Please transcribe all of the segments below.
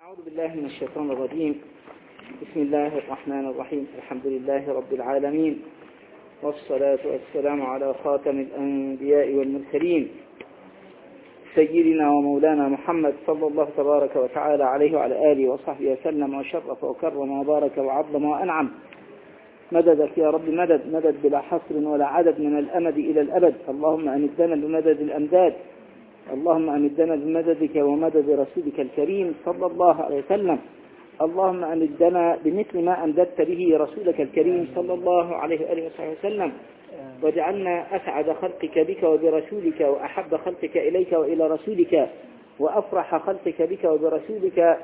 أعوذ بالله من الشيطان الرجيم بسم الله الرحمن الرحيم الحمد لله رب العالمين والصلاة والسلام على خاتم الأنبياء والمرسلين سيدنا ومولانا محمد صلى الله تبارك وتعالى عليه وعلى آله وصحبه وسلم وشرف وكرم وبارك وعظم وأنعم مددك يا رب مدد مدد بلا حصر ولا عدد من الأمد إلى الأبد اللهم أمدنا بمدد الأمداد اللهم أمدنا بمددك ومدد رسولك الكريم صلى الله عليه وسلم اللهم أمدنا بمثل ما أمددت به رسولك الكريم صلى الله عليه وآله وصحبه وسلم واجعلنا أسعد خلقك بك وبرسولك وأحب خلقك إليك وإلى رسولك وأفرح خلقك بك وبرسولك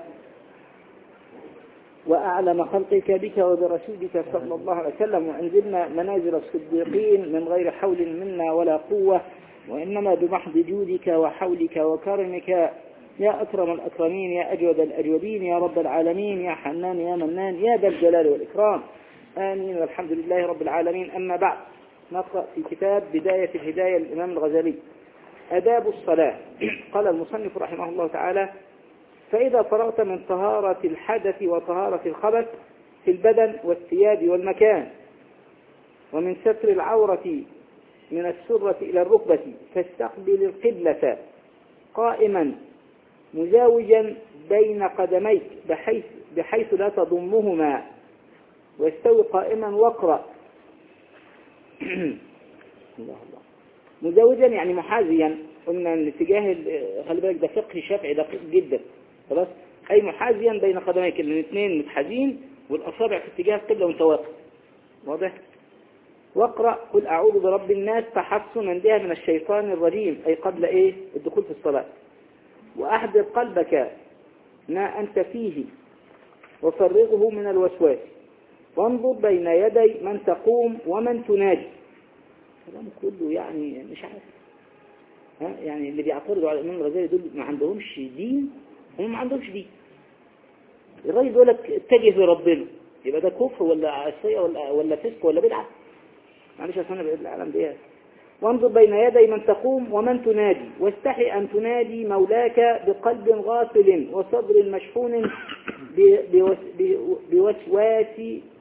وأعلم خلقك بك وبرسولك صلى الله عليه وسلم وأنزلنا منازل الصديقين من غير حول منا ولا قوة وإنما بمحض جودك وحولك وكرمك يا أكرم الأكرمين يا أجود الأجودين يا رب العالمين يا حنان يا منان يا ذا الجلال والإكرام آمين والحمد لله رب العالمين أما بعد نقرأ في كتاب بداية الهداية للإمام الغزالي أداب الصلاة قال المصنف رحمه الله تعالى فإذا فرغت من طهارة الحدث وطهارة الخبث في البدن والثياب والمكان ومن ستر العورة من السرة إلى الركبة فاستقبل القبلة قائما مزاوجا بين قدميك بحيث, بحيث لا تضمهما واستوي قائما واقرأ الله الله مزاوجا يعني محاذيا قلنا ان اتجاه خلي بالك ده فقه شافعي دقيق جدا خلاص اي محاذيا بين قدميك الاثنين متحاذين والاصابع في اتجاه القبله وانت واقف واضح واقرأ قل أعوذ برب الناس تحصنا بها من الشيطان الرجيم أي قبل إيه الدخول في الصلاة وأحضر قلبك ما أنت فيه وفرغه من الوسواس وانظر بين يدي من تقوم ومن تنادي كلام كله يعني مش عارف ها يعني اللي بيعترضوا على الإمام الغزالي دول ما عندهمش دين هم ما عندهمش دين الراجل يقول لك اتجه لربنا يبقى ده كفر ولا عصية ولا ولا فسق ولا بدعة معلش أصلا بقيت العالم دي وانظر بين يدي من تقوم ومن تنادي واستحي أن تنادي مولاك بقلب غافل وصدر مشحون بوسواس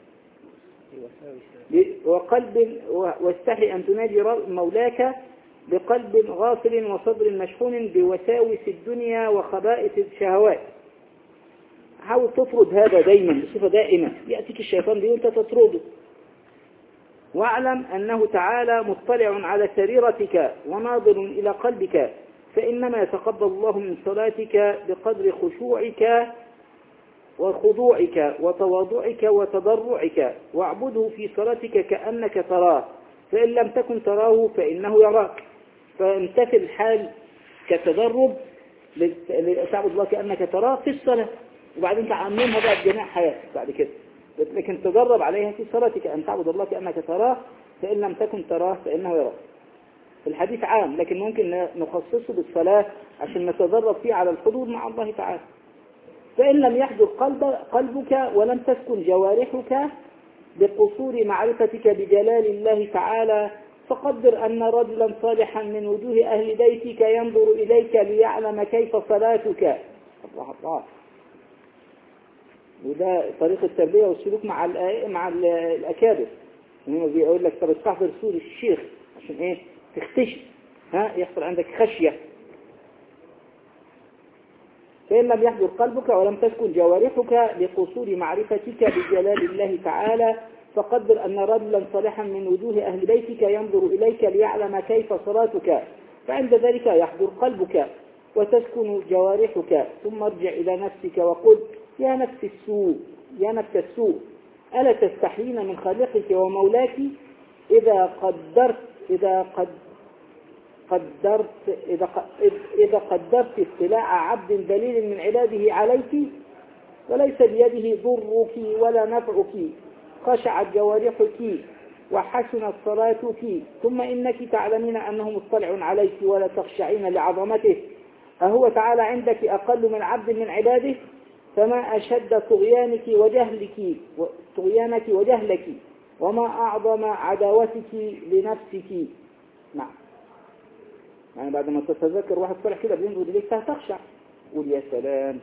وقلب واستحي أن تنادي مولاك بقلب غافل وصدر مشحون بوساوس الدنيا وخبائث الشهوات حاول تطرد هذا دايما بصفة دائمة يأتيك الشيطان دي وانت تطرده واعلم أنه تعالى مطلع على سريرتك وناظر إلى قلبك فإنما يتقبل الله من صلاتك بقدر خشوعك وخضوعك وتواضعك وتضرعك واعبده في صلاتك كأنك تراه فإن لم تكن تراه فإنه يراك فامتثل الحال كتدرب تعبد الله كأنك تراه في الصلاة وبعدين تعممها بقى بجميع حياتك بعد كده لكن تدرب عليها في صلاتك أن تعبد الله كأنك تراه فإن لم تكن تراه فإنه يراك الحديث عام لكن ممكن نخصصه بالصلاة عشان نتدرب فيه على الحضور مع الله تعالى فإن لم يحضر قلب قلبك ولم تسكن جوارحك بقصور معرفتك بجلال الله تعالى فقدر أن رجلا صالحا من وجوه أهل بيتك ينظر إليك ليعلم كيف صلاتك الله الله وده طريق التربية والسلوك مع مع الأكابر هم بيقول لك طب استحضر سور الشيخ عشان ايه تختشي ها يحصل عندك خشية فإن لم يحضر قلبك ولم تسكن جوارحك لقصور معرفتك بجلال الله تعالى فقدر أن رجلا صالحا من وجوه أهل بيتك ينظر إليك ليعلم كيف صلاتك فعند ذلك يحضر قلبك وتسكن جوارحك ثم ارجع إلى نفسك وقل يا نفس السوء يا نفس السوء ألا تستحين من خالقك ومولاك إذا قدرت إذا قد قدرت إذا إذا قدرت اطلاع عبد ذليل من عباده عليك وليس بيده ضرك ولا نفعك خشعت جوارحك وحسنت صلاتك ثم إنك تعلمين أنه مطلع عليك ولا تخشعين لعظمته أهو تعالى عندك أقل من عبد من عباده فما أشد طغيانك وجهلك طغيانك وجهلك وما أعظم عداوتك لنفسك نعم يعني بعد ما تتذكر واحد صالح كده بينظر إليك فهتخشع قول يا سلام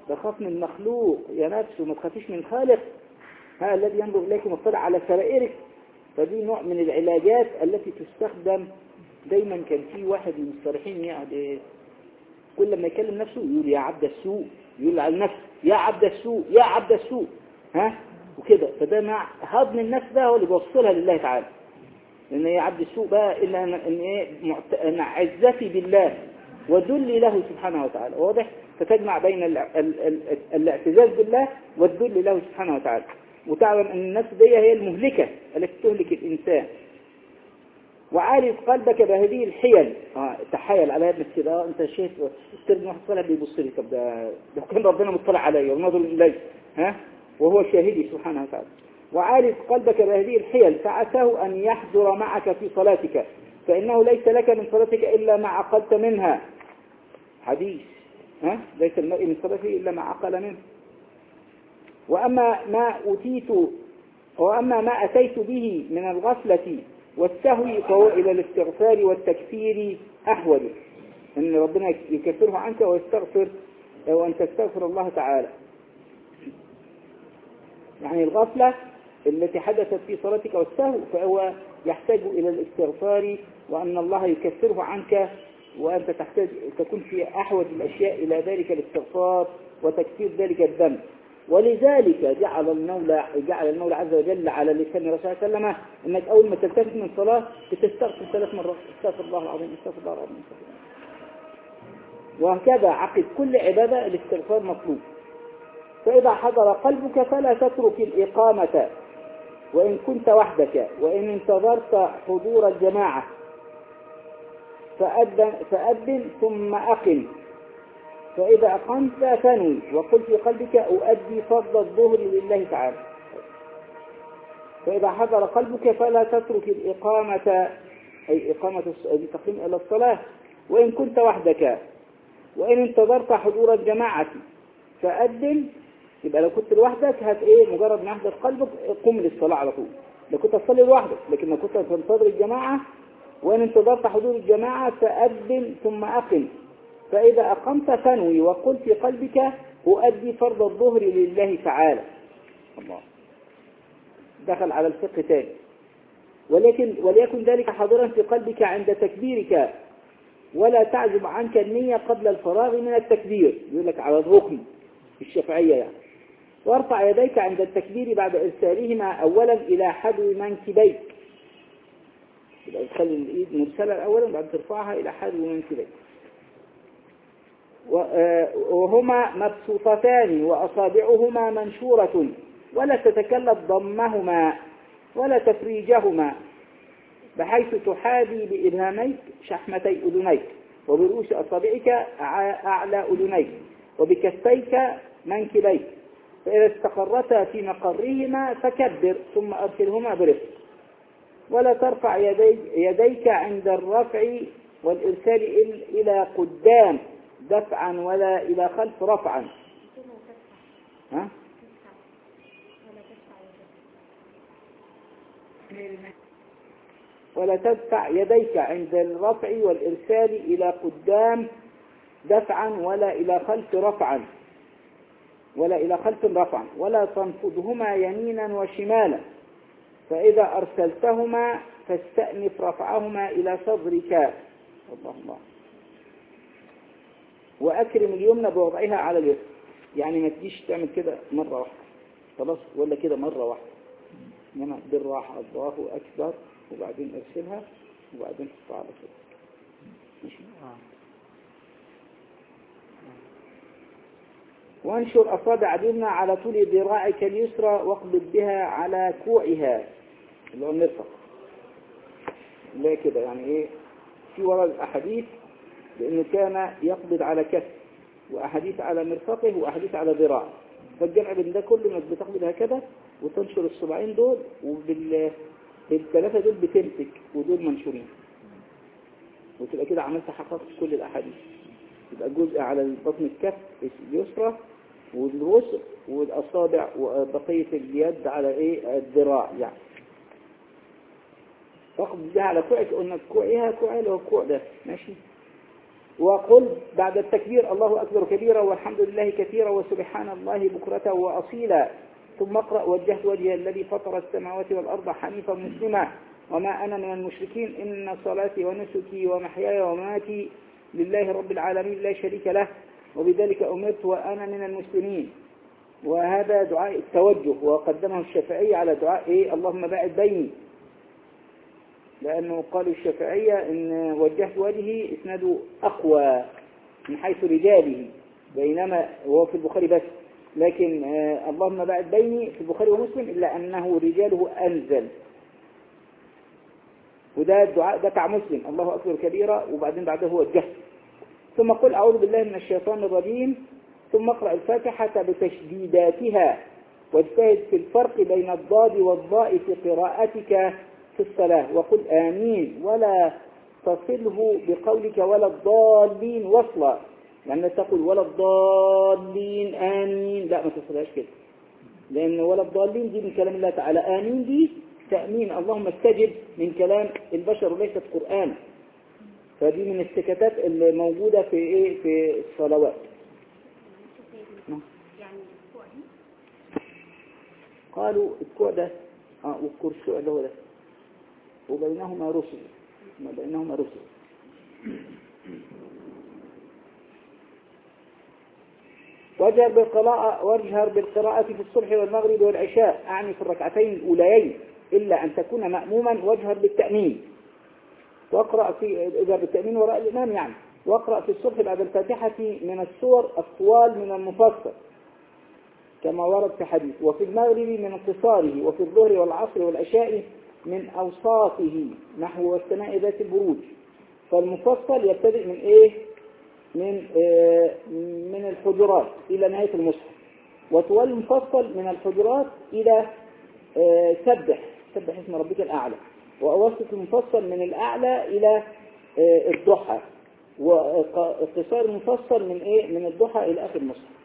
بخاف من مخلوق يا نفس وما تخافيش من خالق ها الذي ينظر إليك مطلع على سرائرك فدي نوع من العلاجات التي تستخدم دايما كان في واحد من المصطلحين يعني كل ما يكلم نفسه يقول يا عبد السوء يقول على النفس يا عبد السوء يا عبد السوء ها وكده فده مع هضم النفس ده هو اللي بيوصلها لله تعالى لان يا عبد السوء بقى ان ان ايه معت... ان عزتي بالله وذلي له سبحانه وتعالى واضح فتجمع بين ال... ال... ال... الاعتزاز بالله والذل له سبحانه وتعالى وتعلم ان النفس دي هي المهلكة التي تهلك الانسان وعارف قلبك بهذه الحيل اه تحايل على ابنك كده اه انت شايف استرد واحد طالع بيبص لي طب ده ده كان ربنا مطلع عليا ونظر الي ها وهو شاهدي سبحانه وتعالى وعارف قلبك بهذه الحيل فعساه أن يحضر معك في صلاتك فإنه ليس لك من صلاتك إلا ما عقلت منها حديث ها ليس المرء من صلاته إلا ما عقل منه وأما ما أتيت وأما ما أتيت به من الغفلة والسهو فهو إلى الاستغفار والتكفير أحوج أن ربنا يكفره عنك ويستغفر وأن تستغفر الله تعالى يعني الغفلة التي حدثت في صلاتك والسهو فهو يحتاج إلى الاستغفار وأن الله يكفره عنك وأنت تحتاج تكون في أحوج الأشياء إلى ذلك الاستغفار وتكفير ذلك الذنب ولذلك جعل المولى جعل المولى عز وجل على لسان الرسول صلى الله عليه وسلم انك اول ما تلتفت من الصلاه بتستغفر ثلاث مرات استغفر الله العظيم استغفر الله العظيم استغفر الله وهكذا عقد كل عباده الاستغفار مطلوب فإذا حضر قلبك فلا تترك الإقامة وإن كنت وحدك وإن انتظرت حضور الجماعة فأذن, فأذن ثم أقم فإذا أقمت فنوي وقل في قلبك أؤدي فرض الظهر لله تعالى فإذا حضر قلبك فلا تترك الإقامة أي إقامة التقييم إلى الصلاة وإن كنت وحدك وإن انتظرت حضور الجماعة فأذن يبقى لو كنت لوحدك هات ايه مجرد ما يحدث قلبك قم للصلاة على طول لو كنت تصلي لوحدك لكن لو كنت تنتظر الجماعة وإن انتظرت حضور الجماعة فأذن ثم أقم فإذا أقمت فنوي وقل في قلبك أؤدي فرض الظهر لله تعالى الله دخل على الفقه تاني ولكن وليكن ذلك حاضرا في قلبك عند تكبيرك ولا تعزب عنك النية قبل الفراغ من التكبير يقول لك على الركن الشافعية يعني وارفع يديك عند التكبير بعد إرسالهما أولا إلى حدو منكبيك يبقى تخلي الإيد مرسلة أولا بعد ترفعها إلى حدو منكبيك وهما مبسوطتان وأصابعهما منشورة ولا تتكلف ضمهما ولا تفريجهما بحيث تحاذي بإبهاميك شحمتي أذنيك وبرؤوس أصابعك أعلى أذنيك وبكفيك منكبيك فإذا استقرتا في مقرهما فكبر ثم أرسلهما برفق ولا ترفع يديك, يديك عند الرفع والإرسال إلى قدام دفعا ولا إلى خلف رفعا ها؟ ولا تدفع يديك عند الرفع والإرسال إلى قدام دفعا ولا إلى خلف رفعا ولا إلى خلف رفعا ولا تنفضهما يمينا وشمالا فإذا أرسلتهما فاستأنف رفعهما إلى صدرك الله الله وأكرم اليمنى بوضعها على اليسر يعني ما تجيش تعمل كده مرة واحدة خلاص ولا كده مرة واحدة إنما بالراحة الله أكبر وبعدين أرسلها وبعدين حطها على صدرك ماشي وانشر أصابع اليمنى على طول ذراعك اليسرى واقبض بها على كوعها اللي هو المرفق لا كده يعني ايه في وراء الأحاديث لأنه كان يقبض على كف وأحاديث على مرفقه وأحاديث على ذراعه فالجمع بين ده كله انك بتقبض هكذا وتنشر الصباعين دول وبال بالثلاثة دول بتمسك ودول منشورين وتبقى كده عملت حققت كل الأحاديث يبقى جزء على بطن الكف اليسرى والوسط والأصابع وبقية اليد على ايه الذراع يعني تاخد بها على كوعك قلنا كوعها كوعها اللي هو الكوع ده ماشي وقل بعد التكبير الله أكبر كبيرا والحمد لله كثيرا وسبحان الله بكرة وأصيلا ثم اقرأ وجهت وجهي الذي فطر السماوات والأرض حنيفا مسلما وما أنا من المشركين إن صلاتي ونسكي ومحياي ومماتي لله رب العالمين لا شريك له وبذلك أمرت وأنا من المسلمين وهذا دعاء التوجه وقدمه الشافعي على دعاء إيه اللهم باعد بيني لأنه قالوا الشافعية إن وجهت وجهي إسناده أقوى من حيث رجاله بينما هو في البخاري بس لكن آه اللهم باعد بيني في البخاري ومسلم إلا أنه رجاله أنزل وده الدعاء ده بتاع مسلم الله أكبر كبيرا وبعدين بعده هو الجهل ثم قل أعوذ بالله من الشيطان الرجيم ثم اقرأ الفاتحة بتشديداتها واجتهد في الفرق بين الضاد والضاء في قراءتك في الصلاة وقل آمين ولا تصله بقولك ولا الضالين وصلا يعني تقول ولا الضالين آمين لا ما تصلهاش كده لأن ولا الضالين دي من كلام الله تعالى آمين دي تأمين اللهم استجب من كلام البشر وليست قرآن فدي من السكتات اللي موجودة في إيه في الصلوات قالوا الكوع ده اه والكرسوع ده هو ده وبينهما رسل ما بينهما رسل واجهر بالقراءة واجهر بالقراءة في الصبح والمغرب والعشاء أعني في الركعتين الأوليين إلا أن تكون مأموما واجهر بالتأمين واقرأ في إذا بالتأمين وراء الإمام يعني واقرأ في الصبح بعد الفاتحة من السور الطوال من المفصل كما ورد في حديث وفي المغرب من قصاره وفي الظهر والعصر والعشاء من أوساطه نحو والسماء ذات البروج فالمفصل يبتدئ من إيه من آه من الحجرات إلى نهاية المصحف وطوال المفصل من الحجرات إلى آه سبح سبح اسم ربك الأعلى وأوسط المفصل من الأعلى إلى آه الضحى وقصار المفصل من إيه من الضحى إلى آخر المصحف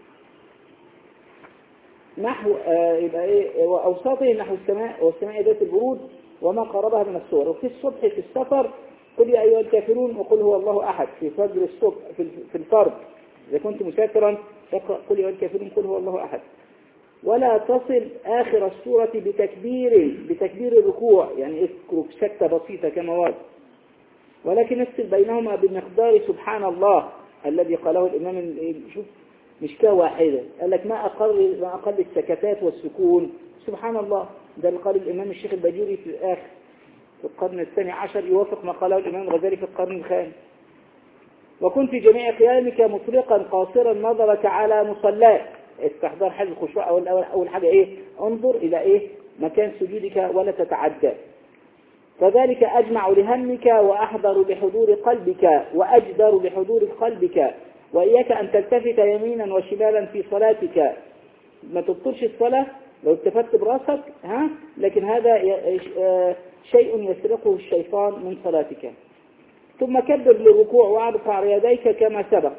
نحو آه يبقى ايه واوساطه نحو السماء والسماء ذات البرود وما قربها من الصور وفي الصبح في السفر قل يا ايها الكافرون وقل هو الله احد في فجر الصبح في في الفرد اذا كنت مسافرا فاقرا قل يا ايها الكافرون قل هو الله احد ولا تصل اخر السوره بتكبير بتكبير الركوع يعني اذكر سكته بسيطه كما ورد ولكن افصل بينهما بمقدار سبحان الله الذي قاله الامام شوف مش كده واحدة قال لك ما أقل ما أقل السكتات والسكون سبحان الله ده اللي قال الإمام الشيخ البجوري في الآخر في القرن الثاني عشر يوافق ما قاله الإمام الغزالي في القرن الخامس وكن في جميع قيامك مطلقا قاصرا نظرك على مصلاك استحضار حال الخشوع أول, أول, أول حاجة إيه انظر إلى إيه مكان سجودك ولا تتعدى فذلك أجمع لهمك وأحضر لحضور قلبك وأجدر لحضور قلبك وإياك أن تلتفت يمينا وشمالا في صلاتك ما تبطلش الصلاة لو التفت براسك ها لكن هذا شيء يسرقه الشيطان من صلاتك ثم كبر للركوع وارفع يديك كما سبق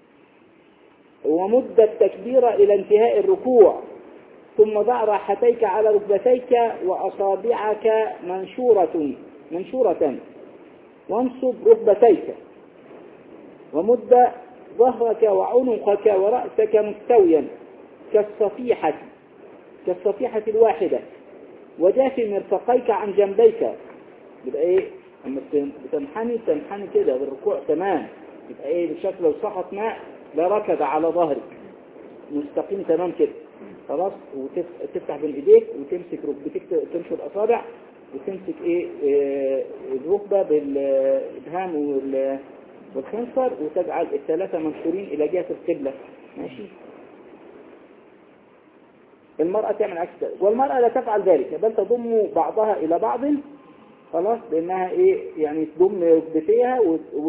ومد التكبير إلى انتهاء الركوع ثم ضع راحتيك على ركبتيك وأصابعك منشورة منشورة وانصب ركبتيك ومد ظهرك وعنقك ورأسك مستويا كالصفيحة كالصفيحة الواحدة وجاف مرفقيك عن جنبيك يبقى ايه لما بتنحني تنحني كده بالركوع تمام يبقى ايه بشكل لو سقط ماء لا ركض على ظهرك مستقيم تمام كده خلاص وتفتح بين ايديك وتمسك ركبتك تنشر الاصابع وتمسك ايه, إيه الركبه بالابهام وال والخنصر وتجعل الثلاثة منشورين إلى جهة القبلة ماشي المرأة تعمل عكس ذلك والمرأة لا تفعل ذلك بل تضم بعضها إلى بعض خلاص لأنها إيه يعني تضم ركبتيها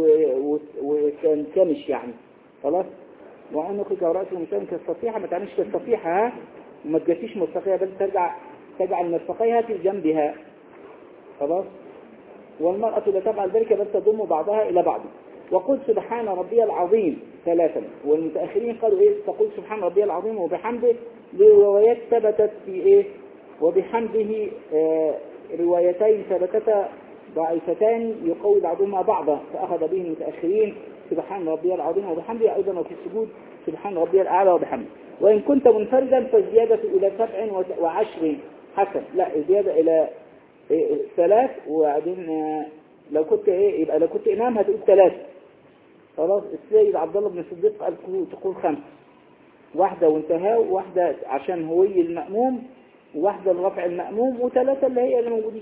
وتنكمش يعني خلاص وعنقك ورأسك مساوي كالصفيحة ما تعملش كالصفيحة ها وما تجسيش مرفقيها بل ترجع تجعل مرفقيها في جنبها خلاص والمرأة لا تفعل ذلك بل تضم بعضها إلى بعض وقل سبحان ربي العظيم ثلاثا والمتأخرين قالوا إيه تقول سبحان ربي العظيم وبحمده لروايات ثبتت في إيه وبحمده آه روايتين ثبتتا ضعيفتان يقوي بعضهما بعضا فأخذ به المتأخرين سبحان ربي العظيم وبحمده أيضا وفي السجود سبحان ربي الأعلى وبحمده وإن كنت منفردا فالزيادة إلى سبع وعشر حسن لا الزيادة إلى إيه، ثلاث وبعدين آه، لو كنت ايه يبقى لو كنت امام هتقول ثلاثة خلاص السيد عبد الله بن الصديق قال تقول خمس واحدة وانتهاء وواحدة عشان هوي المأموم وواحدة لرفع المأموم وثلاثة اللي هي اللي موجودين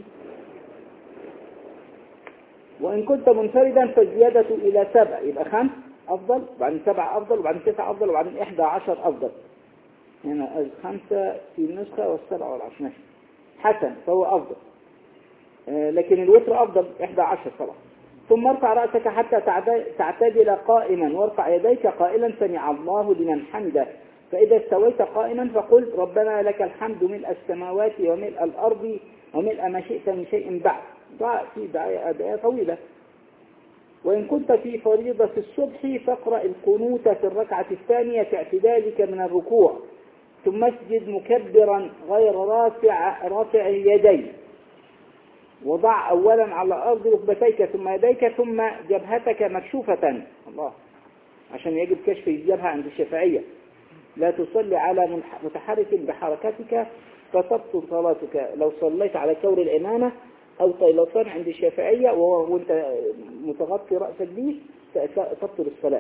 وإن كنت منفردا فالزيادة إلى سبع يبقى خمس أفضل وبعدين سبع أفضل وبعدين تسع أفضل وبعدين إحدى عشر أفضل هنا الخمسة في النسخة والسبع والعشر ماشي حسن فهو أفضل آه، لكن الوتر أفضل 11 طبعا ثم ارفع رأسك حتى تعتدل قائما وارفع يديك قائلا سمع الله لمن حمده فإذا استويت قائما فقل ربنا لك الحمد ملء السماوات وملء الأرض وملء ما شئت من شيء بعد في دعاية طويلة وإن كنت في فريضة الصبح فاقرأ القنوت في الركعة الثانية في اعتدالك من الركوع ثم اسجد مكبرا غير رافع رافع اليدين وضع أولا على الأرض ركبتيك ثم يديك ثم جبهتك مكشوفة الله عشان يجب كشف الجبهة عند الشافعية لا تصلي على متحرك بحركتك فتبطل صلاتك لو صليت على كور الإمامة أو طيلتان عند الشافعية وانت متغطي رأسك به تبطل الصلاة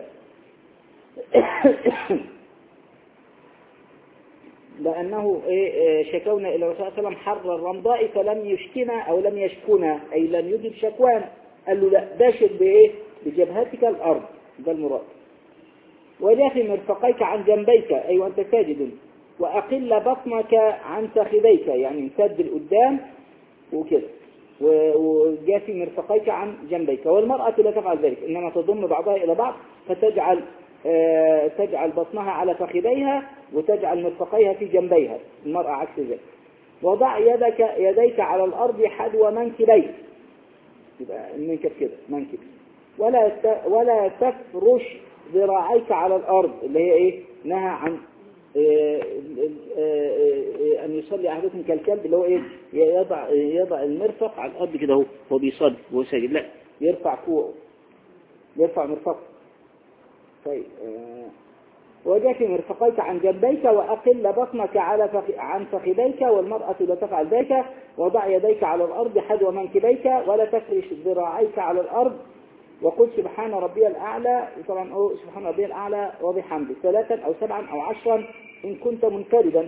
لأنه إيه، إيه، شكونا إلى الرسول صلى الله عليه وسلم حر الرمضاء فلم يشكنا أو لم يشكنا أي لم يجب شكوانا قال له لا باشر بإيه بجبهتك الأرض ده المراد وداخل مرفقيك عن جنبيك أي أيوة وأنت ساجد وأقل بطنك عن فخذيك يعني امتد لقدام وكده وجافي مرفقيك عن جنبيك والمرأة لا تفعل ذلك إنما تضم بعضها إلى بعض فتجعل آه، تجعل بطنها على فخذيها وتجعل مرفقيها في جنبيها المرأة عكس ذلك وضع يدك يديك على الأرض حذو منكبيك يبقى المنكب كده منكب ولا ولا تفرش ذراعيك على الأرض اللي هي إيه نهى عن آه، آه، أن يصلي أحدكم كالكلب اللي هو إيه يضع يضع المرفق على الأرض كده هو هو بيصلي وهو ساجد لا يرفع كوعه يرفع مرفقه طيب آه، وجاك مرفقيك عن جنبيك وأقل بطنك على فخ... عن فخذيك والمرأة لا تفعل ذلك وضع يديك على الأرض حذو منكبيك ولا تفرش ذراعيك على الأرض وقل سبحان ربي الأعلى طبعا سبحان ربي الأعلى وبحمده ثلاثا أو سبعا أو عشرا إن كنت منفردا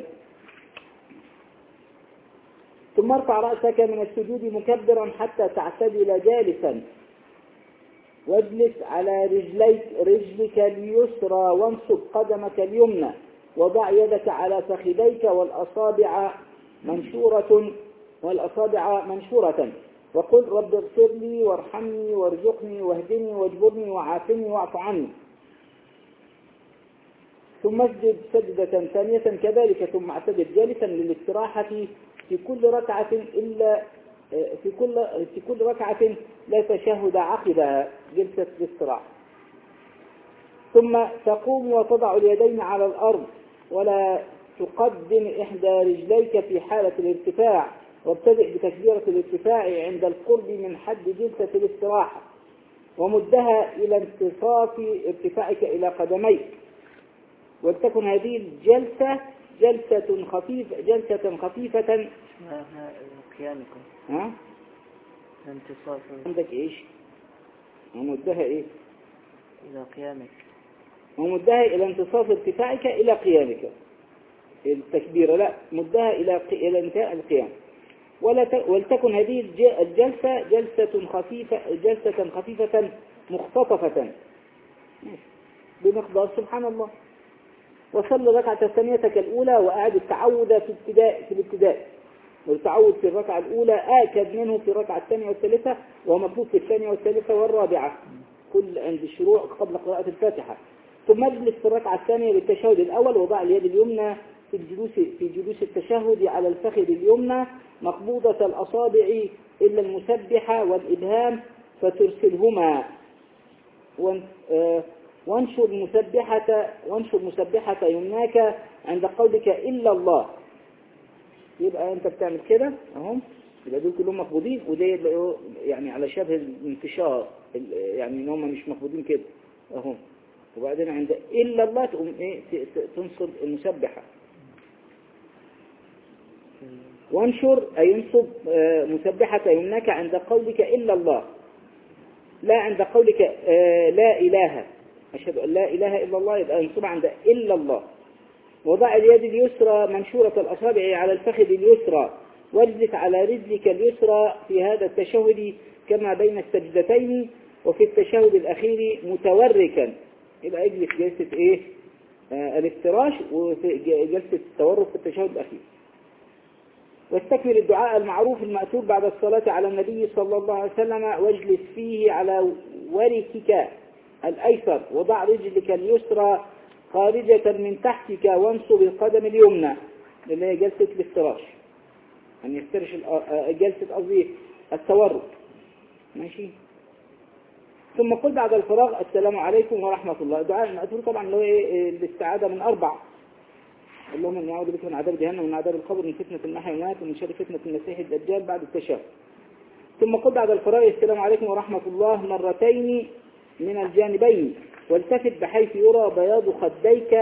ثم ارفع رأسك من السجود مكبرا حتى تعتدل جالسا واجلس على رجليك رجلك اليسرى وانصب قدمك اليمنى وضع يدك على فخذيك والأصابع منشورة والأصابع منشورة وقل رب اغفر لي وارحمني وارزقني واهدني واجبرني وعافني واعف عني ثم اسجد سجدة ثانية كذلك ثم اعتدل جالسا للاستراحة في كل ركعة إلا في كل في كل ركعة لا تشهد عقبها جلسة الاستراحة ثم تقوم وتضع اليدين على الأرض ولا تقدم إحدى رجليك في حالة الارتفاع وابتدئ بتكبيرة الارتفاع عند القرب من حد جلسة الاستراحة ومدها إلى انتصاف ارتفاعك إلى قدميك ولتكن هذه الجلسة جلسة خفيفة جلسة خفيفة قيامكم ها انتصاف عندك ايش ومدها ايه الى قيامك ومدها الى انتصاف ارتفاعك الى قيامك التكبير لا مدها الى الى انتهاء القيام ولا ت... ولتكن هذه الجلسة جلسة خفيفة جلسة خفيفة مختطفة بمقدار سبحان الله وصل ركعة ثانيتك الأولى وأعد التعود في ابتداء في الابتداء والتعود في الركعة الأولى آكد منه في الركعة الثانية والثالثة ومطلوب في الثانية والثالثة والرابعة كل عند الشروع قبل قراءة الفاتحة ثم اجلس في الركعة الثانية للتشهد الأول وضع اليد اليمنى في الجلوس في جلوس التشهد على الفخذ اليمنى مقبوضة الأصابع إلا المسبحة والإبهام فترسلهما آه، وانشر مسبحة وانشر مسبحة يمناك عند قولك إلا الله يبقى انت بتعمل كده اهم يبقى دول كلهم مقبوضين وده يعني على شبه الانتشار يعني ان هم مش مقبوضين كده اهو وبعدين عند إلا الله تقوم إيه ت- ت- تنصب المسبحة وانشر أي انصب آه، مسبحة يمناك عند قولك إلا الله لا عند قولك آه، لا إله أشهد أن لا إله إلا الله يبقى ينصب عند إلا الله وضع اليد اليسرى منشورة الأصابع على الفخذ اليسرى واجلس على رجلك اليسرى في هذا التشهد كما بين السجدتين وفي التشهد الأخير متوركا يبقى اجلس جلسة إيه آه الافتراش وفي ج- جلسة التورك في التشهد الأخير واستكمل الدعاء المعروف المأثور بعد الصلاة على النبي صلى الله عليه وسلم واجلس فيه على وركك الأيسر وضع رجلك اليسرى خارجة من تحتك وانصب القدم اليمنى اللي هي جلسة الافتراش أن يفترش الأ- آه، جلسة قصدي التورك ماشي ثم قل بعد الفراغ السلام عليكم ورحمة الله دعاء المأثور طبعا اللي هو إيه الاستعاذة من أربع اللهم اني اعوذ بك من عذاب جهنم ومن عذاب القبر من فتنة المحيا والممات ومن شر فتنة المسيح الدجال بعد التشهد ثم قل بعد الفراغ السلام عليكم ورحمة الله مرتين من الجانبين والتفت بحيث يرى بياض خديك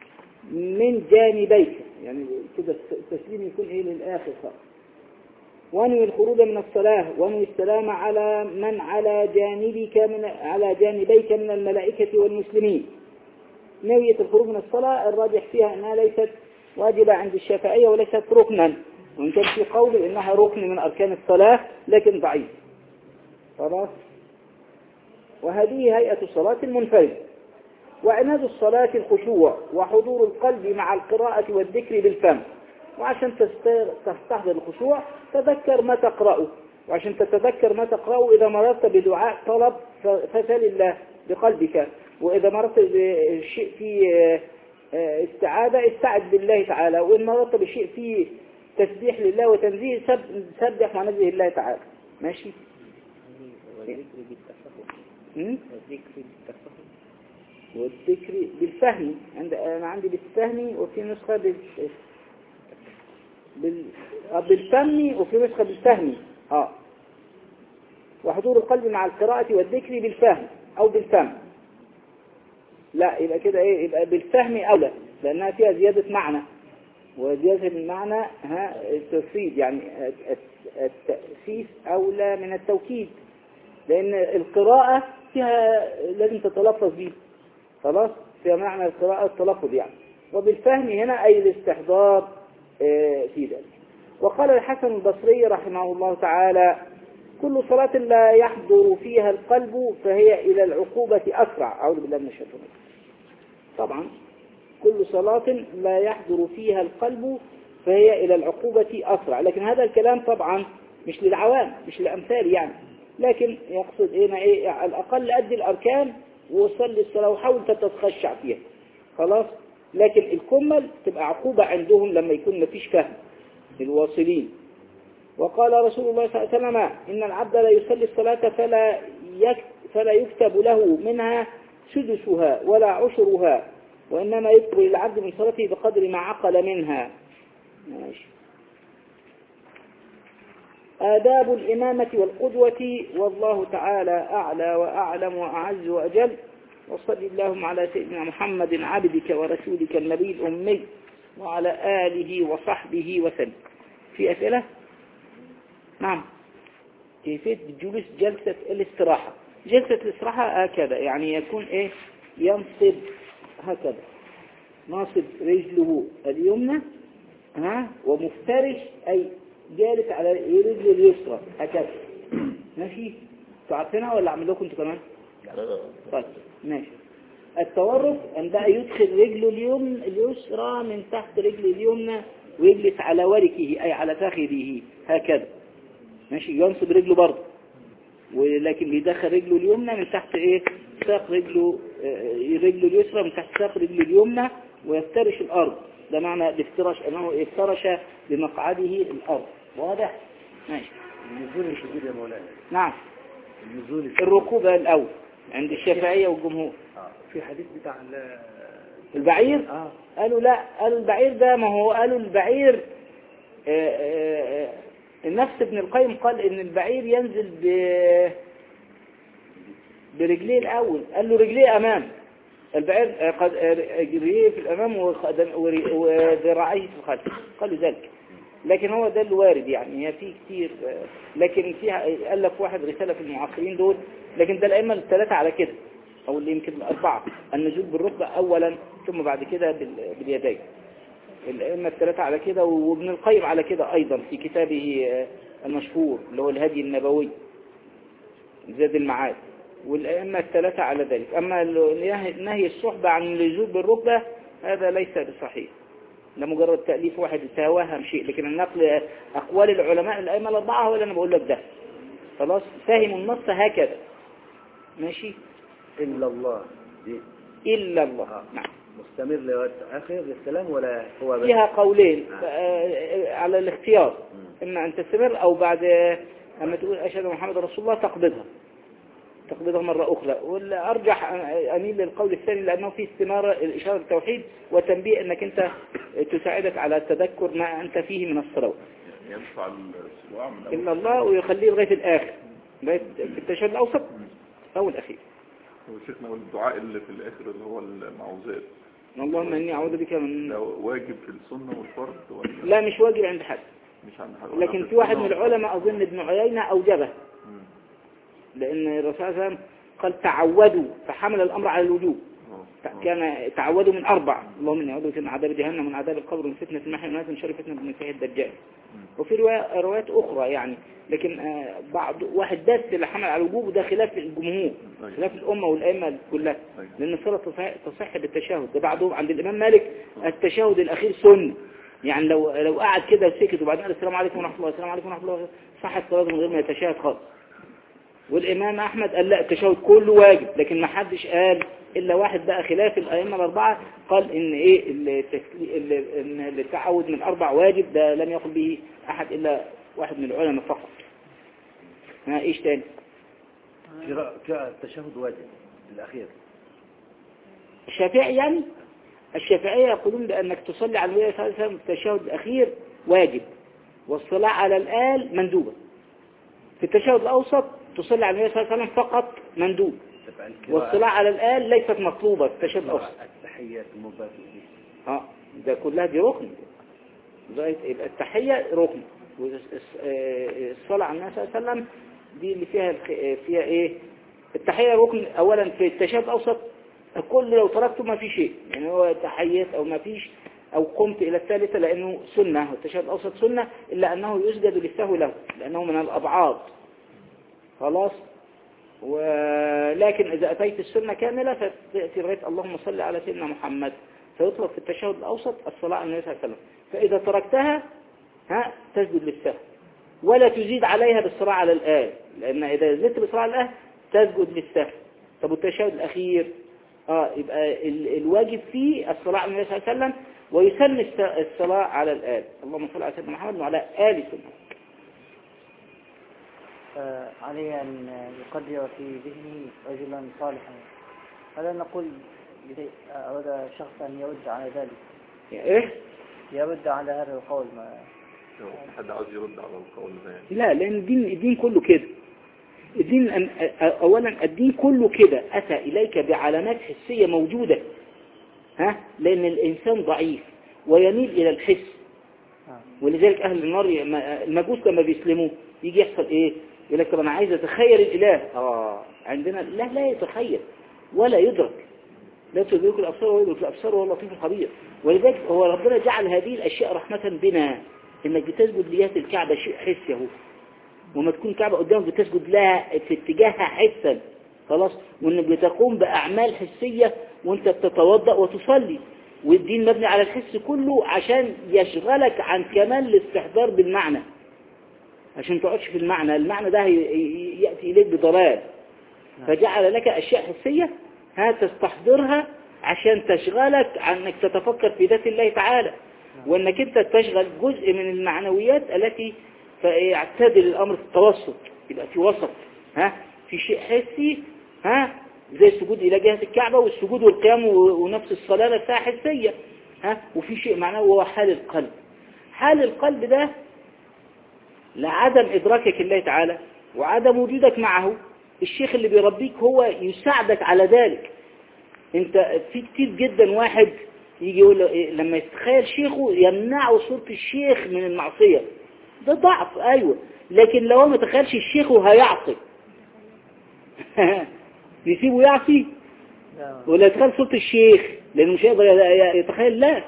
من جانبيك يعني كده التسليم يكون ايه للآخر خالص وانوي الخروج من الصلاة وانوي السلام على من على جانبك من على جانبيك من الملائكة والمسلمين نوية الخروج من الصلاة الراجح فيها أنها ليست واجبة عند الشافعية وليست ركنا وإن كان في قول إنها ركن من أركان الصلاة لكن ضعيف خلاص وهذه هيئة الصلاة المنفردة وعناد الصلاة الخشوع وحضور القلب مع القراءة والذكر بالفم وعشان تست- تستحضر الخشوع تذكر ما تقرأه وعشان تتذكر ما تقرأه إذا مررت بدعاء طلب ف- فسل الله بقلبك وإذا مررت بشيء فيه آه، آه، استعاذة استعد بالله تعالى وإن مررت بشيء فيه تسبيح لله وتنزيه سب- سبح ونزه الله تعالى ماشي والذكر بالتفهم م? والذكر بالتفهم والذكر بالفهم عند أنا عندي بالفهم وفي نسخة بال... بال... آه، بالفهم وفي نسخة بالفهم اه وحضور القلب مع القراءة والذكر بالفهم أو بالفهم لا يبقى كده ايه يبقى بالفهم أولى لأنها فيها زيادة معنى وزيادة المعنى ها التفريد يعني الت- التأسيس أولى من التوكيد لأن القراءة فيها لازم تتلفظ بيه خلاص فيها معنى القراءة التلفظ يعني وبالفهم هنا أي الاستحضار آه، في ذلك وقال الحسن البصري رحمه الله تعالى كل صلاة لا يحضر فيها القلب فهي إلى العقوبة أسرع أعوذ بالله من الشيطان الرجيم. طبعا كل صلاة لا يحضر فيها القلب فهي إلى العقوبة أسرع لكن هذا الكلام طبعا مش للعوام مش للأمثال يعني لكن يقصد هنا إيه على الأقل أدي الأركان وصلي الصلاة وحاول تتخشع فيها خلاص لكن الكمل تبقى عقوبة عندهم لما يكون مفيش فهم الواصلين وقال رسول الله صلى الله عليه وسلم إن العبد لا يصلي الصلاة فلا يك فلا يكتب له منها سدسها ولا عشرها وإنما يكتب للعبد من صلاته بقدر ما عقل منها ماشي آداب الإمامة والقدوة والله تعالى أعلى وأعلم وأعز وأجل وصل اللهم على سيدنا محمد عبدك ورسولك النبي الأمي وعلى آله وصحبه وسلم في أسئلة؟ نعم كيفية جلوس جلسة الاستراحة جلسة الاستراحة هكذا يعني يكون ايه ينصب هكذا ناصب رجله اليمنى ها ومفترش اي جالس على رجله اليسرى هكذا ماشي تعرفينها ولا اعمل لكم انتوا كمان طيب ماشي التورك ان بقى يدخل رجله اليمنى اليسرى من تحت رجله اليمنى ويجلس على وركه اي على فخذه هكذا ماشي ينصب رجله برضه ولكن بيدخل رجله اليمنى من تحت ايه ساق رجله آه، رجله اليسرى من تحت ساق رجله اليمنى ويفترش الارض ده معنى الافتراش انه افترش بمقعده الارض واضح ماشي النزول الشديد يا مولانا نعم النزول الشديد الركوب الاول عند الشافعية والجمهور آه. في حديث بتاع ال- البعير اه قالوا لا قالوا البعير ده ما هو قالوا البعير آه، آه، آه، نفس ابن القيم قال ان البعير ينزل ب برجليه الأول قال له رجليه أمام البعير آه، قد آه، رجليه في الأمام وقدم- ور- وذراعيه في الخلف قال له ذلك لكن هو ده الوارد يعني هي في كتير آه، لكن فيها ألف واحد رسالة في المعاصرين دول لكن ده الأئمة الثلاثة على كده أو اللي يمكن الأربعة النزول بالركبة أولا ثم بعد كده بال- باليدين الأئمة الثلاثة على كده وابن القيم على كده أيضا في كتابه آه، المشهور اللي هو الهدي النبوي زاد المعاد والأئمة الثلاثة على ذلك أما ال- نهي الصحبة عن اللزوم بالركبة هذا ليس بصحيح ده مجرد تأليف واحد توهم شيء لكن النقل أقوال العلماء الأئمة الأربعة هو اللي أنا بقول لك ده خلاص فاهم النص هكذا ماشي إلا الله دي إلا الله آه. نعم مستمر لغاية آخر الكلام ولا هو بس فيها قولين آه، على الاختيار إما أن تستمر أو بعد أما تقول أشهد أن محمد رسول الله تقبضها تقبضها مرة أخرى والأرجح أن- أميل للقول الثاني لأنه فيه استمارة الإشارة بالتوحيد وتنبيه أنك أنت تساعدك على تذكر ما أنت فيه من الصلوات ينفع الصباع من أول إلا الله ويخليه لغاية الآخر لغاية في التشهد الأوسط أو الأخير وشيخنا والدعاء اللي في الآخر اللي هو المعوذات اللهم إني أعوذ بك من ده واجب في السنة والفرض ولا لا مش واجب عند حد مش عند حد لكن في واحد من العلماء أظن ابن عيينة أوجبه مم. لأن الرسول صلى الله عليه وسلم قال تعودوا فحمل الأمر على الوجوب آه. آه. كان تعودوا من أربع اللهم إني أعوذ بك من عذاب جهنم ومن عذاب القبر ومن فتنة المحيا والممات ومن شر فتنة المسيح الدجال وفي رواية روايات أخرى يعني لكن آه، بعض واحد بس اللي حمل على الوجوب وده خلاف الجمهور أيوة. خلاف الأمة والأئمة كلها أيوة. لأن الصلاة تصح- تصح بالتشهد ده بعضهم عند الإمام مالك التشهد الأخير سنة يعني لو لو قعد كده وسكت وبعدين قال السلام عليكم ورحمة الله السلام عليكم ورحمة الله صحت صلاته من غير ما يتشهد خالص والإمام أحمد قال لا التشهد كله واجب لكن ما حدش قال إلا واحد بقى خلاف الأئمة الأربعة قال إن إيه التكلي- ال- إن التعود من أربع واجب ده لم يقل به أحد إلا واحد من العلماء فقط ها إيش تاني قراءة قراءة التشهد واجب الأخير الشافعي يعني الشافعية يقولون بأنك تصلي على النبي صلى الله عليه وسلم التشهد الأخير واجب والصلاة على الآل مندوبة في التشهد الأوسط تصلي على النبي صلى الله عليه وسلم فقط مندوب تبع القراءة والصلاة على الآل ليست مطلوبة في التشهد الأوسط التحيات المباركة اه ده كلها دي ركن زي يبقى التحية ركن والصلاة على النبي صلى الله عليه وسلم دي اللي فيها الخ- فيها ايه التحية ركن اولا في التشهد الاوسط كل لو تركته ما في شيء يعني هو تحيات او ما فيش او قمت الى الثالثة لانه سنة والتشهد الاوسط سنة الا انه يسجد للسهو له لانه من الابعاد خلاص ولكن إذا أتيت السنة كاملة فتأتي لغاية اللهم صل على سيدنا محمد فيطلق في التشهد الأوسط الصلاة على النبي صلى الله عليه وسلم فإذا تركتها ها تسجد للسهو ولا تزيد عليها بالصلاة على الآل لأن إذا زدت بالصلاة على الآل تسجد للسهو طب والتشهد الأخير آه يبقى ال- الواجب فيه الصلاة على النبي صلى الله عليه وسلم ويسمى الس- الصلاة على الآل اللهم صل على سيدنا محمد وعلى آل سيدنا آه، عليه أن يقدر في ذهنه رجلا صالحا هذا نقول لدي- أراد شخص أن يرد على ذلك يعني إيه يرد على هذا القول ما لو حد عاوز يرد على القول ده يعني لا لأن الدين, الدين كله كده الدين أن- أولا الدين كله كده أتى إليك بعلامات حسية موجودة ها لأن الإنسان ضعيف ويميل إلى الحس آه. ولذلك أهل النار ي- ما- المجوس لما بيسلموا يجي يحصل إيه يقول لك طب أنا عايز أتخيل الإله آه عندنا لا لا يتخيل ولا يدرك لا تدرك الأبصار ولا يدرك الأبصار وهو اللطيف الخبير ولذلك هو ربنا جعل هذه الأشياء رحمة بنا إنك بتسجد ليات الكعبة شيء حسي اهو وما تكون كعبة قدامك بتسجد لها في اتجاهها حسا خلاص وإنك بتقوم بأعمال حسية وإنت بتتوضأ وتصلي والدين مبني على الحس كله عشان يشغلك عن كمال الاستحضار بالمعنى عشان تقعدش في المعنى المعنى ده هي- ي- يأتي إليك بضلال فجعل لك أشياء حسية ها تستحضرها عشان تشغلك عن أنك تتفكر في ذات الله تعالى وأنك أنت تشغل جزء من المعنويات التي فيعتدل الأمر في التوسط يبقى في وسط ها في شيء حسي ها زي السجود إلى جهة الكعبة والسجود والقيام و- ونفس الصلاة نفسها حسية ها وفي شيء معنوي وهو حال القلب حال القلب ده لعدم إدراكك الله تعالى وعدم وجودك معه الشيخ اللي بيربيك هو يساعدك على ذلك انت في كتير جدا واحد يجي يقول له إيه لما يتخيل شيخه يمنعه صورة الشيخ من المعصية ده ضعف ايوه لكن لو ما تخيلش الشيخ هيعصي يسيبه يعصي لا. ولا يتخيل صورة الشيخ لانه مش هيقدر ي- يتخيل لا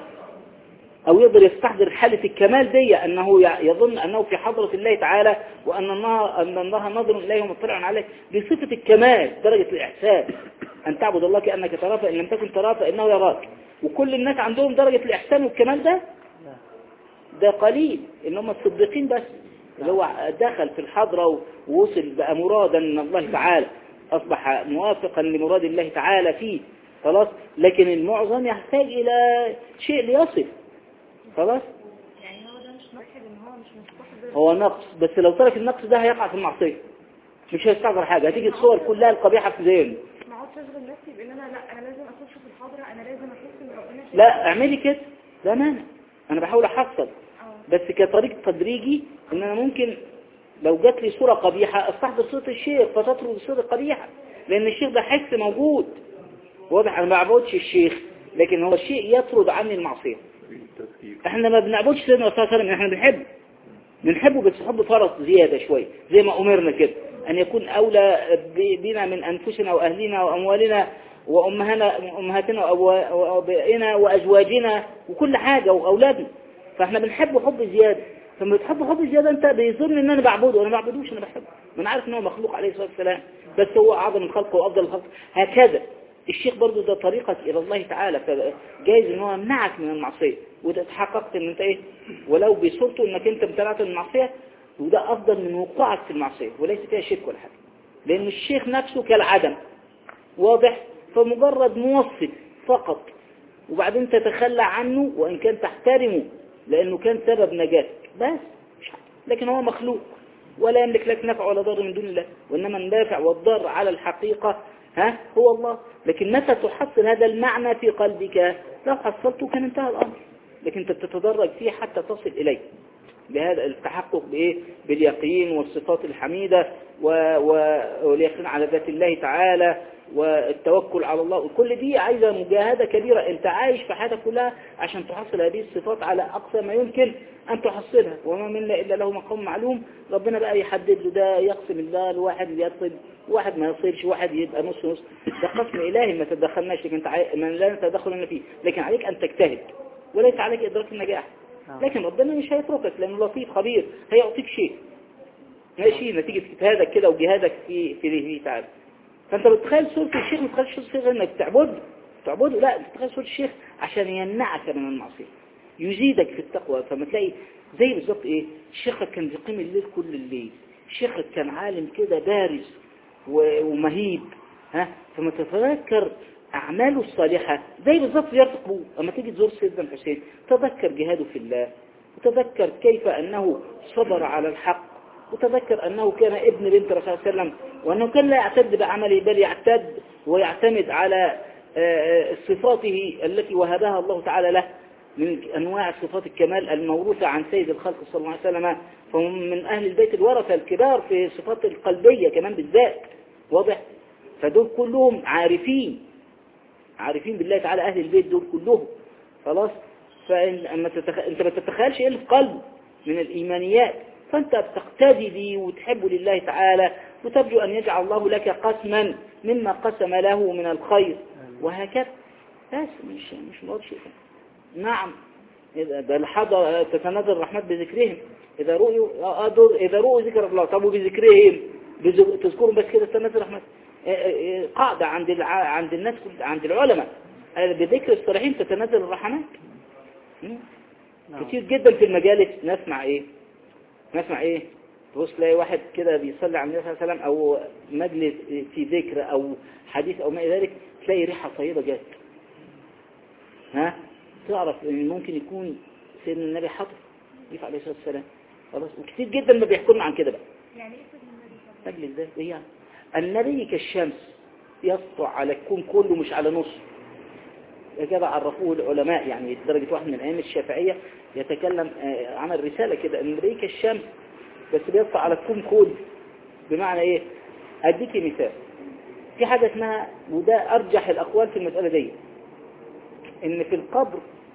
او يقدر يستحضر حالة الكمال دي انه ي- يظن انه في حضرة الله تعالى وان الله, أن الله ناظر اليه ومطلع عليه بصفة الكمال درجة الاحسان ان تعبد الله كأنك تراه فان لم تكن تراه فانه يراك وكل الناس عندهم درجة الاحسان والكمال ده لا. ده قليل ان هم الصديقين بس اللي هو دخل في الحضرة ووصل بقى مرادا من الله تعالى اصبح موافقا لمراد الله تعالى فيه خلاص لكن المعظم يحتاج الى شيء ليصل خلاص يعني هو ده مش مرحب ان هو مش مستحضر هو نقص بس لو ترك النقص ده هيقع في المعصية مش هيستحضر حاجة هتيجي الصور كلها القبيحة في ذهنه ما اقعدش اشغل نفسي بان انا لا انا لازم اخش في الحاضره انا لازم احس ان ربنا شايف لا اعملي كده لا مانع انا بحاول احصل اه بس كطريق تدريجي ان انا ممكن لو جات لي صورة قبيحة استحضر صورة الشيخ فتطرد الصورة القبيحة لان الشيخ ده حس موجود واضح انا ما بعبدش الشيخ لكن هو الشيء يطرد عني المعصية في التذكير احنا ما بنعبدش سيدنا الرسول صلى الله عليه وسلم احنا بنحبه بنحبه بس حب فرط زيادة شوية زي ما أمرنا كده أن يكون أولى ب- بنا من أنفسنا وأهلنا وأموالنا وأمهنا أمهاتنا وأبوا- وأبائنا وأزواجنا وكل حاجة وأولادنا فاحنا بنحبه حب زيادة فلما بتحب حب زيادة أنت بيظن إن أنا بعبده وأنا ما بعبدوش أنا بحبه ما أنا عارف إن هو مخلوق عليه الصلاة والسلام بس هو أعظم الخلق وأفضل الخلق هكذا الشيخ برضو ده طريقة إلى الله تعالى فجايز إن هو يمنعك من المعصية وده تحققت إن أنت إيه ولو بصورته إنك أنت امتنعت من المعصية وده أفضل من وقوعك في المعصية وليس فيها شرك ولا حاجة لأن الشيخ نفسه كالعدم واضح فمجرد موصل فقط وبعدين تتخلى عنه وإن كان تحترمه لأنه كان سبب نجاتك بس مش حاجة. لكن هو مخلوق ولا يملك لك نفع ولا ضر من دون الله وإنما النافع والضر على الحقيقة ها هو الله لكن متى تحصل هذا المعنى في قلبك لو حصلته كان انتهى الأمر لكن انت بتتدرج فيه حتى تصل إليه بهذا التحقق بإيه؟ باليقين والصفات الحميدة و- و- واليقين على ذات الله تعالى والتوكل على الله كل دي عايزة مجاهدة كبيرة انت عايش في حياتك كلها عشان تحصل هذه الصفات على أقصى ما يمكن أن تحصلها وما منا إلا له مقام معلوم ربنا بقى يحدد له ده يقسم الله لواحد يصل واحد ما يصيرش واحد يبقى نص نص ده قسم إلهي ما تدخلناش لكن انت عاي- ما لا نتدخل فيه لكن عليك أن تجتهد وليس عليك إدراك النجاح نعم. لكن ربنا مش هيتركك لأنه لطيف خبير هيعطيك شيء ماشي نتيجة اجتهادك كده وجهادك في في في تعالى فانت بتخيل صورة الشيخ ما تخيلش صورة الشيخ انك تعبده تعبده لا انت بتخيل صورة الشيخ عشان يمنعك من المعصية يزيدك في التقوى فما تلاقي زي بالظبط ايه شيخك كان بيقيم الليل كل الليل شيخك كان عالم كده بارز و- ومهيب ها فما تتذكر أعماله الصالحة زي بالظبط زيارة القبور أما تيجي تزور سيدنا الحسين تذكر جهاده في الله وتذكر كيف أنه صبر على الحق وتذكر أنه كان ابن بنت رسول الله صلى الله عليه وسلم وأنه كان لا يعتد بعمله بل يعتد ويعتمد على آه، آه، صفاته التي وهبها الله تعالى له من أنواع صفات الكمال الموروثة عن سيد الخلق صلى الله عليه وسلم فهم من أهل البيت الورثة الكبار في صفات القلبية كمان بالذات واضح فدول كلهم عارفين عارفين بالله تعالى أهل البيت دول كلهم خلاص فأما تتخ... أنت ما تتخيلش إيه اللي في قلبه من الإيمانيات فأنت بتقتدي به وتحب لله تعالى وترجو أن يجعل الله لك قسما مما قسم له من الخير وهكذا بس مش مش موضوع شيء نعم إذا ده الحضر تتنزل الرحمات بذكرهم إذا رؤيوا أدر إذا رؤوا ذكر الله طب وبذكرهم بذ- تذكرهم بس كده تتنزل الرحمات آه، آه، قاعدة عند الع... عند الناس كل- عند العلماء آه، بذكر الصالحين تتنزل الرحمات مم. نعم. كتير جدا في المجالس نسمع ايه نسمع ايه تبص تلاقي واحد كده بيصلي على النبي صلى الله عليه وسلم او مجلس في ذكر او حديث او ما الى ذلك تلاقي ريحه طيبه جت ها تعرف ان ممكن يكون سيدنا النبي حاضر يقف عليه الصلاه والسلام خلاص وكتير جدا ما بيحكوا لنا عن كده بقى يعني ايه سيدنا النبي صلى مجلس ده ايه يعني النبي كالشمس يسطع على الكون كله مش على نص كده عرفوه العلماء يعني لدرجة واحد من أيام الشافعية يتكلم آه، عمل رسالة كده أن النبي كالشمس بس بيسطع على الكون كله بمعنى إيه اديكي مثال في حاجة اسمها وده ارجح الاقوال في المسألة دي ان في القبر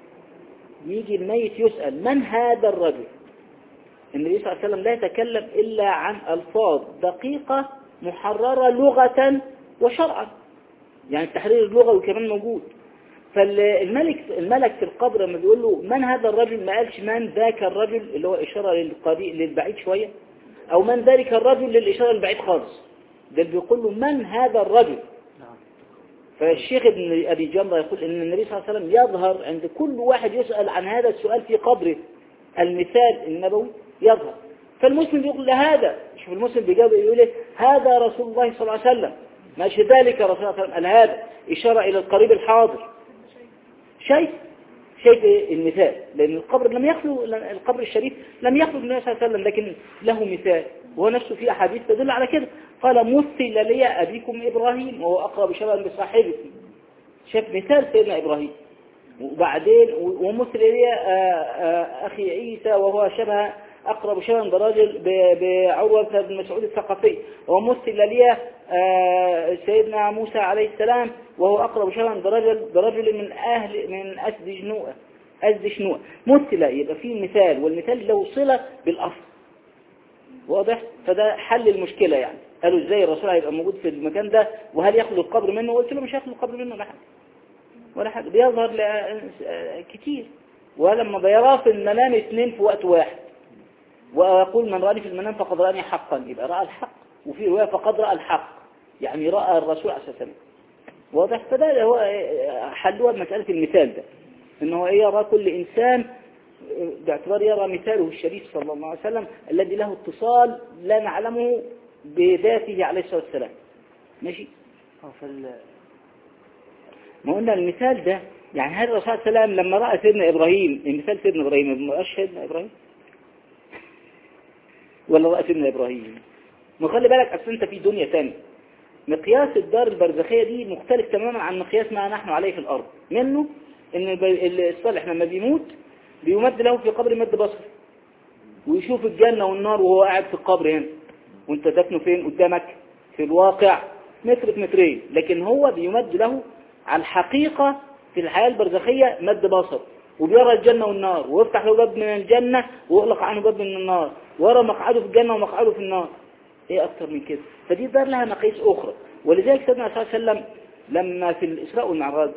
يجي الميت يسأل من هذا الرجل النبي صلى الله عليه وسلم لا يتكلم إلا عن ألفاظ دقيقة محررة لغة وشرعا يعني التحرير اللغوي كمان موجود فالملك الملك في القبر لما بيقول له من هذا الرجل ما قالش من ذاك الرجل اللي هو إشارة للقريب للبعيد شوية أو من ذلك الرجل للإشارة للبعيد خالص ده اللي بيقول له من هذا الرجل نعم فالشيخ ابن أبي جمرة يقول إن النبي صلى الله عليه وسلم يظهر عند كل واحد يسأل عن هذا السؤال في قبره المثال النبوي يظهر فالمسلم يقول له هذا شوف المسلم بيجاوب يقول إيه؟ هذا رسول الله صلى الله عليه وسلم ماشي ذلك رسول الله صلى الله عليه وسلم قال هذا إشارة إلى القريب الحاضر شايف شايف إيه المثال لأن القبر لم يخلو القبر الشريف لم يخلو النبي صلى الله عليه وسلم لكن له مثال وهو نفسه في أحاديث تدل على كده قال مثل لي أبيكم إبراهيم وهو أقرب شبها بصاحبتي شاف مثال سيدنا إبراهيم وبعدين ومثل لي آه، آه، أخي عيسى وهو شبه أقرب شبها برجل ب- بعروة بن مسعود الثقفي ومثل لي آه، سيدنا موسى عليه السلام وهو أقرب شبها برجل برجل من أهل من أسد جنوء أسد شنوء مثل يبقى فيه مثال والمثال له صلة بالأصل واضح فده حل المشكلة يعني قالوا ازاي الرسول هيبقى موجود في المكان ده وهل يخلو القبر منه قلت له مش هيخلو القبر منه ولا حاجة ولا حاجة بيظهر ل- كتير ولما بيراه في المنام اثنين في وقت واحد ويقول من رأني في المنام فقد رأني حقا يبقى رأى الحق وفي رواية فقد رأى الحق يعني رأى الرسول عليه الصلاة والسلام واضح فده هو حلوها بمسألة المثال ده ان هو إيه يرى كل إنسان باعتبار يرى مثاله الشريف صلى الله عليه وسلم الذي له اتصال لا نعلمه بذاته عليه الصلاة والسلام ماشي وفي ال... ما قلنا المثال ده يعني هل الرسول صلى الله عليه وسلم لما رأى سيدنا إبراهيم المثال سيدنا إبراهيم ما رأش سيدنا إبراهيم ولا رأى سيدنا إبراهيم ما خلي بالك أصل أنت في دنيا ثانية مقياس الدار البرزخية دي مختلف تماما عن مقياس ما نحن عليه في الأرض منه إن الب- الصالح لما بيموت بيمد له في قبر مد بصر ويشوف الجنة والنار وهو قاعد في القبر هنا وانت دفنه فين قدامك في الواقع متر في مترين لكن هو بيمد له على الحقيقة في الحياة البرزخية مد بصر وبيرى الجنة والنار ويفتح له باب من الجنة ويغلق عنه باب من النار ويرى مقعده في الجنة ومقعده في النار ايه اكتر من كده فدي دار لها مقاييس اخرى ولذلك سيدنا صلى الله عليه وسلم لما في الاسراء والمعراج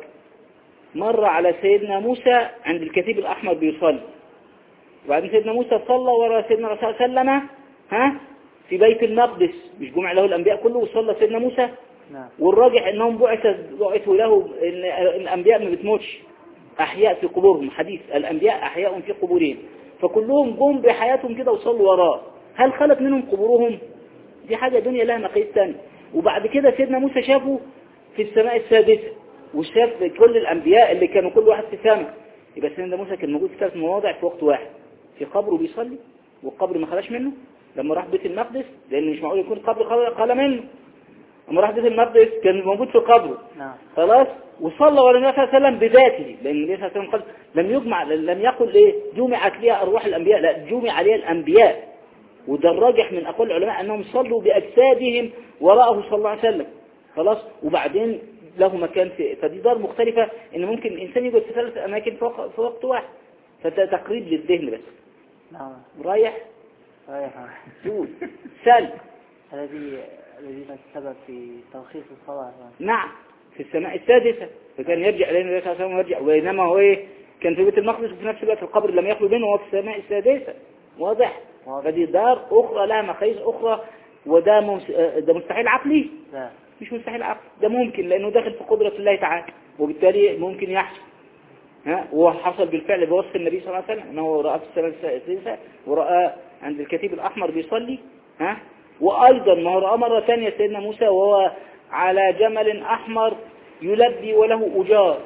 مر على سيدنا موسى عند الكتيب الاحمر بيصلي وبعدين سيدنا موسى صلى ورا سيدنا الرسول صلى الله عليه وسلم ها في بيت المقدس مش جمع له الانبياء كله وصلى سيدنا موسى نعم والراجح انهم بعث بعثوا له ان الانبياء ما بتموتش احياء في قبورهم حديث الانبياء احياء في قبورهم فكلهم جم بحياتهم كده وصلوا وراه هل خلت منهم قبورهم دي حاجة دنيا لها مقاييس تانية وبعد كده سيدنا موسى شافه في السماء السادسة وشاف كل الانبياء اللي كانوا كل واحد في سماء يبقى سيدنا موسى كان موجود في ثلاث مواضع في وقت واحد في قبره بيصلي والقبر ما خلاش منه لما راح بيت المقدس لان مش معقول يكون القبر خلا- خلا منه لما راح بيت المقدس كان موجود في قبره نعم خلاص وصلى ورا النبي صلى الله عليه وسلم بذاته لان النبي صلى الله عليه وسلم قال لم يجمع لم يقل ايه جمعت ليها ارواح الانبياء لا جمع عليها الانبياء وده الراجح من اقوال العلماء انهم صلوا باجسادهم وراءه صلى الله عليه وسلم خلاص وبعدين له مكان في فدي دار مختلفة ان ممكن الانسان يقعد في ثلاث اماكن في وق- في وقت واحد فده تقريب للذهن بس نعم رايح صحيح سود سل الذي الذي كان السبب في تلخيص الصلاة نعم في السماء السادسة فكان يرجع إليه النبي صلى الله عليه وسلم ويرجع وبينما هو إيه كان في بيت المقدس وفي نفس الوقت القبر لم يخلو منه وهو في السماء السادسة واضح واضح. فدي دار أخرى لها مقاييس أخرى وده مس- آه، ده مستحيل عقلي لا مش مستحيل عقلي ده ممكن لأنه داخل في قدرة الله تعالى وبالتالي ممكن يحصل ها وحصل بالفعل بوصف النبي صلى الله عليه وسلم انه رأى في السماء السادسة ورأى عند الكتيب الأحمر بيصلي ها وأيضا ما هو رأى مرة ثانية سيدنا موسى وهو على جمل أحمر يلبي وله أجار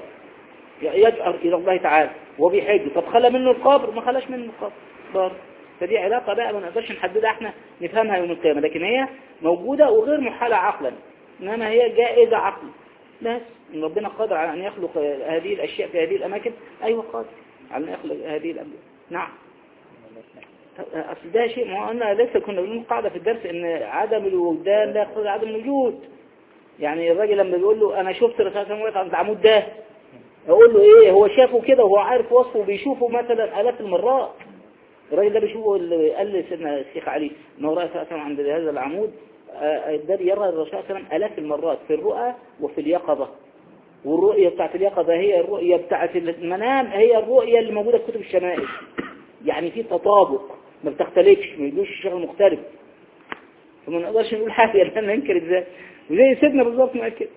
يجأر إلى الله تعالى وبيحج طب خلى منه القبر ما خلاش منه القبر برضه فدي علاقة بقى ما نقدرش نحددها احنا نفهمها يوم القيامة لكن هي موجودة وغير محالة عقلا إنما هي جائزة عقلا بس إن ربنا قادر على أن يخلق هذه الأشياء في هذه الأماكن أيوة قادر على أن يخلق هذه الأماكن نعم اصل ده شيء ما هو انا لسه كنا بنقول قاعده في الدرس ان عدم الوجدان لا يقتضي عدم الوجود يعني الراجل لما بيقول له انا شفت الرسول صلى الله عليه وسلم واقف عند العمود ده اقول له ايه هو شافه كده وهو عارف وصفه وبيشوفه مثلا الاف المرات الراجل ده بيشوفه اللي قال لي سيدنا الشيخ علي ان هو راى صلى الله عليه وسلم عند هذا العمود آه، ده يرى الرسول صلى الله عليه وسلم الاف المرات في الرؤى وفي اليقظه والرؤية بتاعت اليقظة هي الرؤية بتاعت المنام هي الرؤية اللي موجودة في كتب الشمائل يعني في تطابق ما بتختلفش ما يجوش الشغل مختلف فما نقدرش نقول حاجة لأن ننكر ازاي وزي سيدنا بالظبط ما قال كده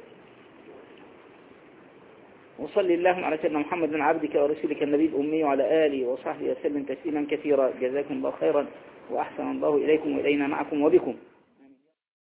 وصلي اللهم على سيدنا محمد بن عبدك ورسولك النبي الأمي وعلى آله وصحبه وسلم تسليما كثيرا جزاكم الله خيرا وأحسن الله إليكم وإلينا معكم وبكم